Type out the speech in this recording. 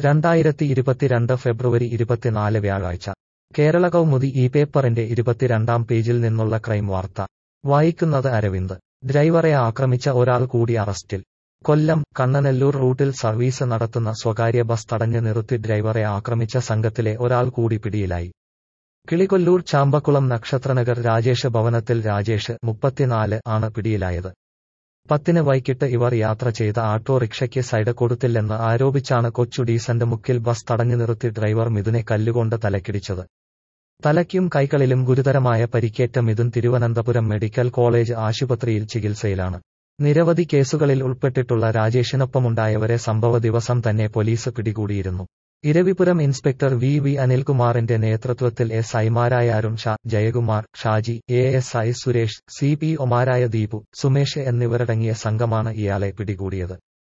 രണ്ടായിരത്തി ഇരുപത്തിരണ്ട് ഫെബ്രുവരി ഇരുപത്തിനാല് വ്യാഴാഴ്ച കേരള കൗമുദി ഈ പേപ്പറിന്റെ ഇരുപത്തിരണ്ടാം പേജിൽ നിന്നുള്ള ക്രൈം വാർത്ത വായിക്കുന്നത് അരവിന്ദ് ഡ്രൈവറെ ആക്രമിച്ച ഒരാൾ കൂടി അറസ്റ്റിൽ കൊല്ലം കണ്ണനെല്ലൂർ റൂട്ടിൽ സർവീസ് നടത്തുന്ന സ്വകാര്യ ബസ് തടഞ്ഞു നിർത്തി ഡ്രൈവറെ ആക്രമിച്ച സംഘത്തിലെ ഒരാൾ കൂടി പിടിയിലായി കിളികൊല്ലൂർ ചാമ്പക്കുളം നക്ഷത്രനഗർ രാജേഷ് ഭവനത്തിൽ രാജേഷ് മുപ്പത്തിനാല് ആണ് പിടിയിലായത് പത്തിന് വൈകിട്ട് ഇവർ യാത്ര ചെയ്ത ആട്ടോറിക്ഷയ്ക്ക് സൈഡ് കൊടുത്തില്ലെന്ന് ആരോപിച്ചാണ് കൊച്ചു ഡീസന്റ് മുക്കിൽ ബസ് തടഞ്ഞു നിർത്തി ഡ്രൈവർ മിഥുനെ കല്ലുകൊണ്ട് തലക്കിടിച്ചത് തലയ്ക്കും കൈകളിലും ഗുരുതരമായ പരിക്കേറ്റ മിഥുൻ തിരുവനന്തപുരം മെഡിക്കൽ കോളേജ് ആശുപത്രിയിൽ ചികിത്സയിലാണ് നിരവധി കേസുകളിൽ ഉൾപ്പെട്ടിട്ടുള്ള രാജേഷിനൊപ്പമുണ്ടായവരെ സംഭവ ദിവസം തന്നെ പോലീസ് പിടികൂടിയിരുന്നു ഇരവിപുരം ഇൻസ്പെക്ടർ വി വി അനിൽകുമാറിന്റെ നേതൃത്വത്തിൽ എസ് ഐമാരായ Arun Shah Jayakumar Shaji A S I Suresh C P ഒമാരായ ദീപു സുമേഷ് എന്നിവരടങ്ങിയ സംഘമാണ് ഇയാളെ പിടികൂടിയത്